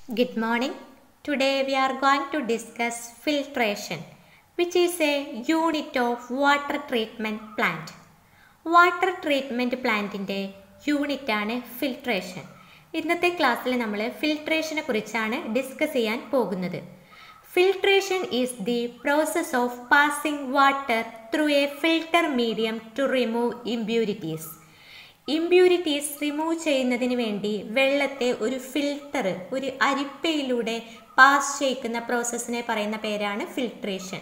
Good morning. Today we are going to discuss filtration, which is a unit of water treatment plant. Water treatment പ്ലാന്റിൻ്റെ യൂണിറ്റാണ് filtration ഇന്നത്തെ ക്ലാസ്സിൽ നമ്മൾ ഫിൽട്രേഷനെ കുറിച്ചാണ് discuss ചെയ്യാൻ പോകുന്നത് filtration is the process of passing water through a filter medium to remove impurities impurities remove ചെയ്യുന്നതിന് വേണ്ടി വെള്ളത്തെ ഒരു ഫിൽട്ടർ ഒരു അരിപ്പയിലൂടെ പാസ് ചെയ്യിക്കുന്ന പ്രോസസ്സിനെ പറയുന്ന പേരാണ് filtration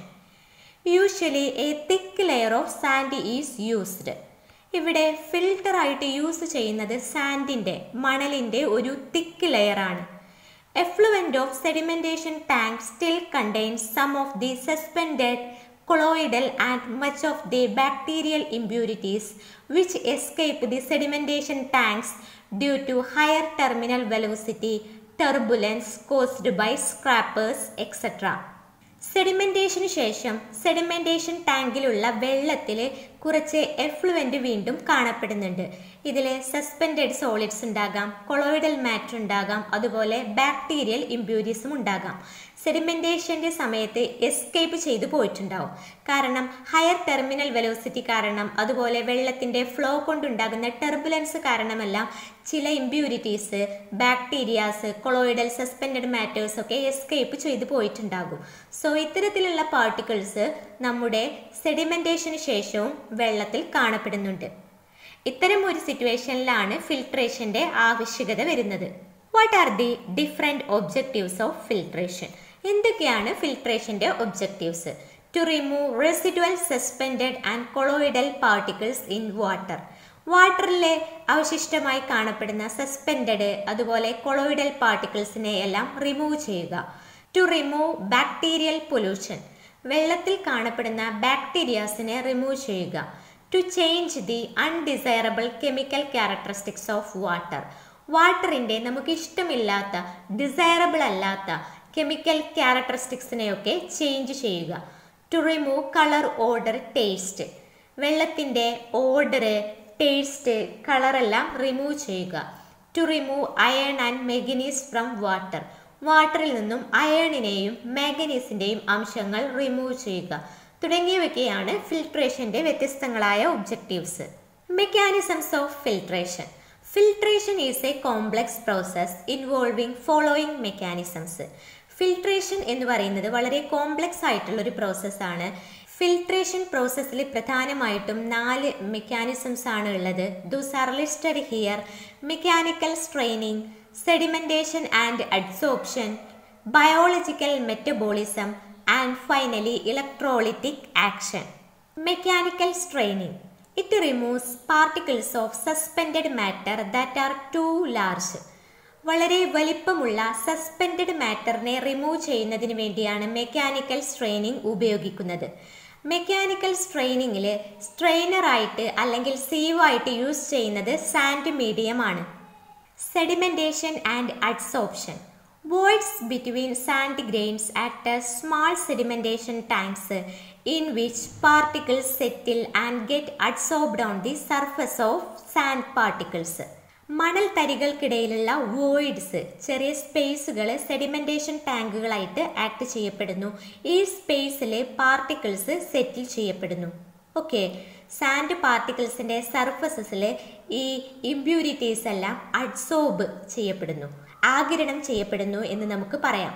usually a thick layer of sand is used ഇവിടെ ഫിൽട്ടർ ആയിട്ട് യൂസ് ചെയ്യുന്നത് സാൻഡിൻ്റെ മണലിൻ്റെ ഒരു തിക്ക് ലെയറാണ് effluent of sedimentation tank still contains some of the suspended colloidal and much of the bacterial impurities which escape the sedimentation tanks due to higher terminal velocity, turbulence caused by scrappers, etc. സെഡിമെൻറ്റേഷന് ശേഷം sedimentation ടാങ്കിലുള്ള വെള്ളത്തിൽ കുറച്ച് effluent വീണ്ടും കാണപ്പെടുന്നുണ്ട് ഇതിൽ suspended solids ഉണ്ടാകാം colloidal matter ഉണ്ടാകാം അതുപോലെ ബാക്ടീരിയൽ ഇമ്പ്യൂരീസും ഉണ്ടാകാം സെഡിമെൻറ്റേഷൻ്റെ സമയത്ത് എസ്കേപ്പ് ചെയ്തു പോയിട്ടുണ്ടാവും കാരണം ഹയർ ടെർമിനൽ വെലോസിറ്റി കാരണം അതുപോലെ വെള്ളത്തിൻ്റെ ഫ്ലോ കൊണ്ടുണ്ടാകുന്ന ടെർബുലൻസ് കാരണമെല്ലാം ചില impurities bacterias colloidal suspended matters ഒക്കെ എസ്കേപ്പ് ചെയ്തു പോയിട്ടുണ്ടാകും സോ ഇത്തരത്തിലുള്ള പാർട്ടിക്കിൾസ് നമ്മുടെ സെഡിമെൻറ്റേഷന് ശേഷവും വെള്ളത്തിൽ കാണപ്പെടുന്നുണ്ട് ഇത്തരം ഒരു സിറ്റുവേഷനിലാണ് ഫിൽട്രേഷൻ്റെ ആവശ്യകത വരുന്നത് what are the different objectives of filtration എന്തൊക്കെയാണ് ഫിൽട്രേഷൻ്റെ objectives to remove residual suspended and colloidal particles in water വാട്ടറിലെ അവശിഷ്ടമായി കാണപ്പെടുന്ന സസ്പെൻഡഡ് അതുപോലെ കൊളോയിഡൽ പാർട്ടിക്കിൾസിനെ എല്ലാം റിമൂവ് ചെയ്യുക ടു റിമൂവ് ബാക്ടീരിയൽ പൊല്യൂഷൻ വെള്ളത്തിൽ കാണപ്പെടുന്ന ബാക്ടീരിയാസിനെ റിമൂവ് ചെയ്യുക to change the undesirable chemical characteristics of water വാട്ടറിൻ്റെ നമുക്ക് ഇഷ്ടമില്ലാത്ത ഡിസൈറബിൾ അല്ലാത്ത കെമിക്കൽ ക്യാരക്ടറിസ്റ്റിക്സിനെയൊക്കെ ചേഞ്ച് ചെയ്യുക to remove colour odour taste വെള്ളത്തിൻ്റെ ഓർഡർ ടേസ്റ്റ് കളറെല്ലാം റിമൂവ് ചെയ്യുക to remove iron and manganese from water വാട്ടറിൽ നിന്നും അയണിനെയും മാഗനീസിൻ്റെയും അംശങ്ങൾ റിമൂവ് ചെയ്യുക തുടങ്ങിയവയൊക്കെയാണ് ഫിൽട്രേഷൻ്റെ വ്യത്യസ്തങ്ങളായ objectives mechanisms of filtration filtration is a complex process involving following mechanisms filtration എന്ന് പറയുന്നത് വളരെ കോംപ്ലക്സ് ആയിട്ടുള്ള ഒരു പ്രോസസ്സാണ് ഫിൽട്രേഷൻ പ്രോസസ്സിൽ പ്രധാനമായിട്ടും നാല് മെക്കാനിസംസ് ആണ് ഉള്ളത് those are listed here mechanical straining sedimentation and adsorption biological metabolism and finally electrolytic action mechanical straining it removes particles of suspended matter that are too large വളരെ വലിപ്പമുള്ള സസ്പെൻഡഡ് മാറ്ററിനെ റിമൂവ് ചെയ്യുന്നതിന് വേണ്ടിയാണ് മെക്കാനിക്കൽ സ്ട്രെയിനിങ് ഉപയോഗിക്കുന്നത് mechanical സ്ട്രെയിനിങ്ങിൽ സ്ട്രെയിനറായിട്ട് അല്ലെങ്കിൽ സീവായിട്ട് യൂസ് ചെയ്യുന്നത് സാൻഡ് മീഡിയമാണ് sedimentation and adsorption voids between sand grains act as small sedimentation tanks in which particles settle and get adsorbed on the surface of sand particles. മണൽ തരികൾക്കിടയിലുള്ള വോയിഡ്സ് ചെറിയ സ്പേസുകൾ സെഡിമെൻറ്റേഷൻ ടാങ്കുകളായിട്ട് ആക്ട് ചെയ്യപ്പെടുന്നു ഈ സ്പേസിൽ പാർട്ടിക്കിൾസ് സെറ്റിൽ ചെയ്യപ്പെടുന്നു okay sand പാർട്ടിക്കിൾസിൻ്റെ സർഫസസിൽ ഈ impurities എല്ലാം adsorb ചെയ്യപ്പെടുന്നു ആകിരണം ചെയ്യപ്പെടുന്നു എന്ന് നമുക്ക് പറയാം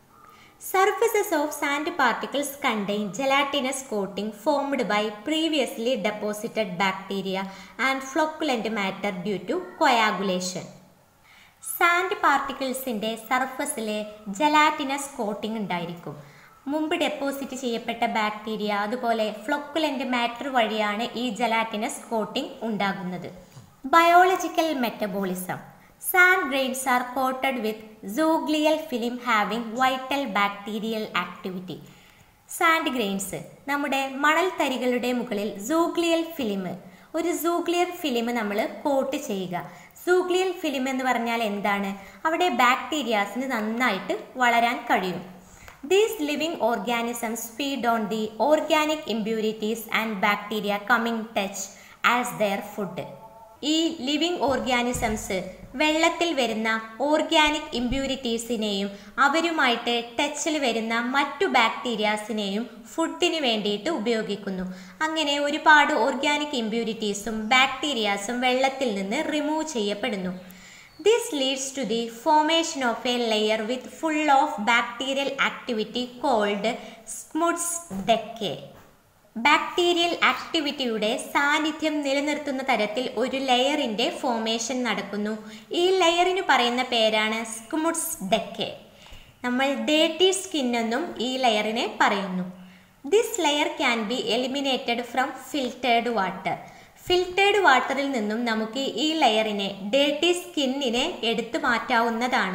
surfaces of sand particles contain gelatinous coating formed by previously deposited bacteria and flocculent matter due to coagulation sand പാർട്ടിക്കിൾസിൻ്റെ സർഫസിൽ ജലാറ്റിനസ് കോട്ടിംഗ് ഉണ്ടായിരിക്കും മുമ്പ് ഡെപ്പോസിറ്റ് ചെയ്യപ്പെട്ട ബാക്ടീരിയ അതുപോലെ ഫ്ലൊക്കുലൻ്റ് മാറ്റർ വഴിയാണ് ഈ ജലാറ്റിനസ് കോട്ടിംഗ് ഉണ്ടാകുന്നത് biological metabolism Sand grains are coated with zooglial film having vital bacterial activity. Sand grains നമ്മുടെ മണൽ തരികളുടെ മുകളിൽ സൂഗ്ലിയൽ ഫിലിം ഒരു സൂഗ്ലിയർ ഫിലിം നമ്മൾ കോട്ട് ചെയ്യുക സൂഗ്ലിയൽ ഫിലിം എന്ന് പറഞ്ഞാൽ എന്താണ് അവിടെ ബാക്ടീരിയാസിന് നന്നായിട്ട് വളരാൻ കഴിയും these living organisms feed on the organic impurities and bacteria coming touch as their food ഈ ലിവിങ് ഓർഗാനിസംസ് വെള്ളത്തിൽ വരുന്ന ഓർഗാനിക് ഇമ്പ്യൂരിറ്റീസിനെയും അവരുമായിട്ട് ടച്ചിൽ വരുന്ന മറ്റു ബാക്ടീരിയാസിനെയും ഫുഡിന് വേണ്ടിയിട്ട് ഉപയോഗിക്കുന്നു അങ്ങനെ ഒരുപാട് ഓർഗാനിക് ഇമ്പ്യൂരിറ്റീസും ബാക്ടീരിയാസും വെള്ളത്തിൽ നിന്ന് റിമൂവ് ചെയ്യപ്പെടുന്നു this leads to the formation of a layer with full of bacterial activity called schmutzdecke bacterial ആക്ടിവിറ്റിയുടെ സാന്നിധ്യം നിലനിർത്തുന്ന തരത്തിൽ ഒരു ലെയറിന്റെ ഫോമേഷൻ നടക്കുന്നു ഈ ലെയറിന് പറയുന്ന പേരാണ് സ്കുമുഡ്സ് ഡെക്കെ നമ്മൾ ഡേട്ടി സ്കിൻ എന്നും ഈ ലെയറിനെ പറയുന്നു this layer can be eliminated from filtered water filtered വാട്ടറിൽ നിന്നും നമുക്ക് ഈ ലെയറിനെ ഡേട്ടി സ്കിന്നിനെ എടുത്തു മാറ്റാവുന്നതാണ്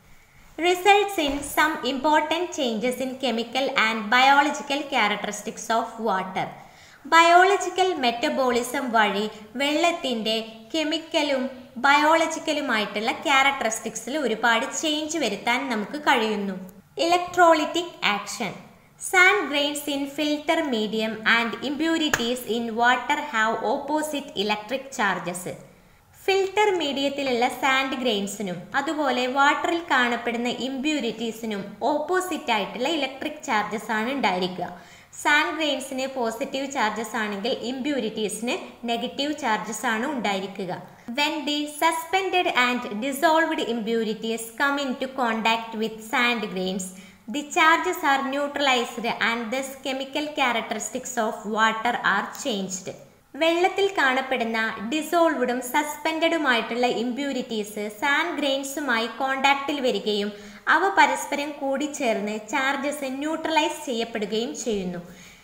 results in some important changes in chemical and biological characteristics of water. Biological metabolism വഴി വെള്ളത്തിൻ്റെ കെമിക്കലും ബയോളജിക്കലുമായിട്ടുള്ള ക്യാരക്ടറിസ്റ്റിക്സിൽ ഒരുപാട് ചേഞ്ച് വരുത്താൻ നമുക്ക് കഴിയുന്നു electrolytic action sand grains in filter medium and impurities in water have opposite electric charges filter മീഡിയത്തിലുള്ള sand ഗ്രെയിൻസിനും അതുപോലെ വാട്ടറിൽ കാണപ്പെടുന്ന ഇമ്പ്യൂരിറ്റീസിനും ഓപ്പോസിറ്റ് ആയിട്ടുള്ള ഇലക്ട്രിക് ചാർജസ് ആണ് ഉണ്ടായിരിക്കുക സാൻഡ് ഗ്രെയിൻസിന് പോസിറ്റീവ് ചാർജസ് ആണെങ്കിൽ ഇമ്പ്യൂരിറ്റീസിന് നെഗറ്റീവ് ചാർജസ് ആണ് ഉണ്ടായിരിക്കുക when the suspended and dissolved impurities come into contact with sand grains the charges are neutralised and thus chemical characteristics of water are changed വെള്ളത്തിൽ കാണപ്പെടുന്ന ഡിസോൾവ്ഡും സസ്പെൻഡഡുമായിട്ടുള്ള impurities sand ഗ്രെയിൻസുമായി കോണ്ടാക്റ്റിൽ വരികയും അവ പരസ്പരം കൂടിച്ചേർന്ന് charges neutralise ചെയ്യപ്പെടുകയും ചെയ്യുന്നു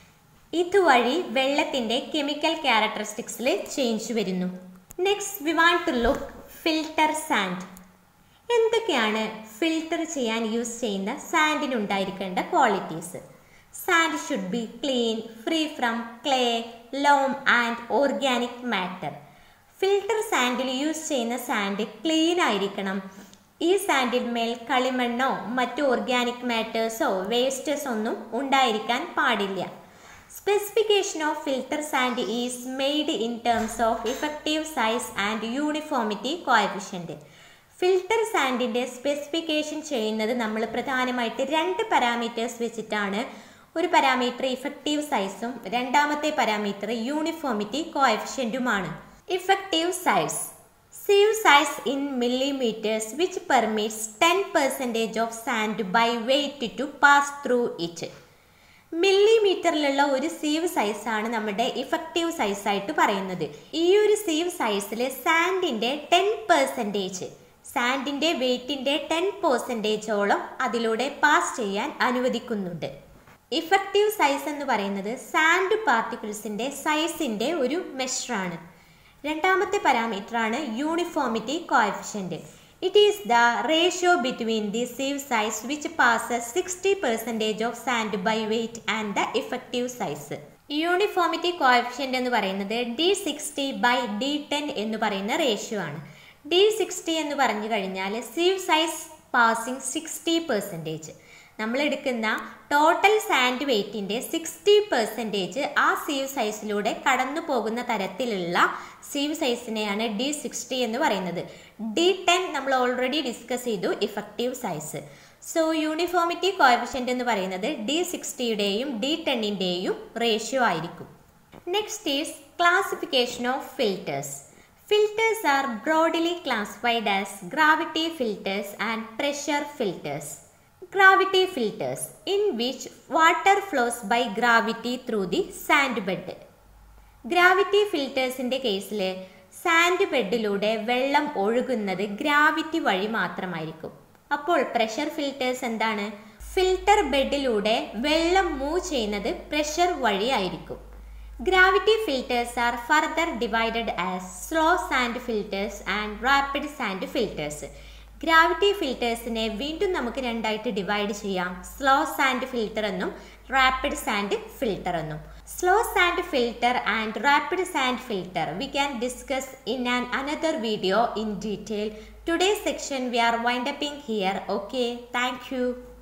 ഇതുവഴി വെള്ളത്തിൻ്റെ കെമിക്കൽ ക്യാരക്ടറിസ്റ്റിക്സിൽ ചേഞ്ച് വരുന്നു next we want to look filter sand എന്തൊക്കെയാണ് ഫിൽട്ടർ ചെയ്യാൻ യൂസ് ചെയ്യുന്ന സാൻഡിന് ഉണ്ടായിരിക്കേണ്ട qualities sand should be clean free from clay loam and organic matter filter സാൻഡിൽ യൂസ് ചെയ്യുന്ന സാൻഡ് ക്ലീൻ ആയിരിക്കണം ഈ സാൻഡിൽ മേൽ കളിമണ്ണോ മറ്റു ഓർഗാനിക് മാറ്റേഴ്സോ വേസ്റ്റേഴ്സ് ഒന്നും ഉണ്ടായിരിക്കാൻ പാടില്ല specification of filter sand is made in terms of effective size and uniformity coefficient filter സാൻഡിൻ്റെ സ്പെസിഫിക്കേഷൻ ചെയ്യുന്നത് നമ്മൾ പ്രധാനമായിട്ട് രണ്ട് പാരാമീറ്റേഴ്സ് വെച്ചിട്ടാണ് ഒരു പാരാമീറ്റർ ഇഫക്റ്റീവ് സൈസും രണ്ടാമത്തെ പാരാമീറ്റർ യൂണിഫോമിറ്റി കോഎഫിഷ്യൻറ്റുമാണ് effective size sieve size in millimetres which permits ten percentage of sand by weight to pass through it മില്ലിമീറ്ററിലുള്ള ഒരു സീവ് സൈസാണ് നമ്മുടെ ഇഫക്റ്റീവ് സൈസായിട്ട് പറയുന്നത് ഈ ഒരു സീവ് സൈസിൽ സാൻഡിൻ്റെ ടെൻ പെർസെൻറ്റേജ് സാൻഡിൻ്റെ വെയ്റ്റിൻ്റെ ടെൻ പെർസെൻറ്റേജോളം അതിലൂടെ പാസ് ചെയ്യാൻ അനുവദിക്കുന്നുണ്ട് ഇഫക്റ്റീവ് സൈസ് എന്ന് പറയുന്നത് സാൻഡ് പാർട്ടിക്കിൾസിൻ്റെ സൈസിൻ്റെ ഒരു മെഷറാണ് രണ്ടാമത്തെ പാരാമീറ്റർ ആണ് uniformity coefficient it is the ratio between the sieve size which passes sixty percentage of sand by weight and the effective size uniformity coefficient എന്ന് പറയുന്നത് D sixty by D ten എന്ന് പറയുന്ന ratio ആണ് D sixty എന്ന് പറഞ്ഞു കഴിഞ്ഞാൽ sieve size passing sixty percentage നമ്മൾ എടുക്കുന്ന ടോട്ടൽ സാൻഡ് വെയ്റ്റിൻ്റെ സിക്സ്റ്റി പെർസെൻറ്റേജ് ആ സീവ് സൈസിലൂടെ കടന്നു പോകുന്ന തരത്തിലുള്ള സീവ് സൈസിനെയാണ് ഡി സിക്സ്റ്റി എന്ന് പറയുന്നത് ഡി ടെൻ നമ്മൾ ഓൾറെഡി ഡിസ്കസ് ചെയ്തു effective size so uniformity coefficient എന്ന് പറയുന്നത് ഡി സിക്സ്റ്റിയുടെയും ഡി ടെന്നിൻ്റെയും റേഷ്യോ ആയിരിക്കും next is classification of filters Filters are broadly classified as gravity filters and pressure filters. Gravity filters, in which water flows by gravity through the sand bed. Gravity ഫിൽറ്റേഴ്സിൻ്റെ കേസിൽ sand ബെഡിലൂടെ വെള്ളം ഒഴുകുന്നത് gravity വഴി മാത്രമായിരിക്കും അപ്പോൾ pressure filters എന്താണ് filter ബെഡിലൂടെ വെള്ളം മൂവ് ചെയ്യുന്നത് പ്രഷർ വഴിയായിരിക്കും Gravity filters are further divided as slow sand filters and rapid sand filters. Gravity ഫിൽറ്റേഴ്സിനെ വീണ്ടും നമുക്ക് രണ്ടായിട്ട് ഡിവൈഡ് ചെയ്യാം സ്ലോ സാൻഡ് ഫിൽറ്റർ എന്നും റാപ്പിഡ് സാൻഡ് ഫിൽറ്റർ എന്നും slow sand filter and rapid sand filter we can discuss in an another video in detail today section we are wind upping here okay thank U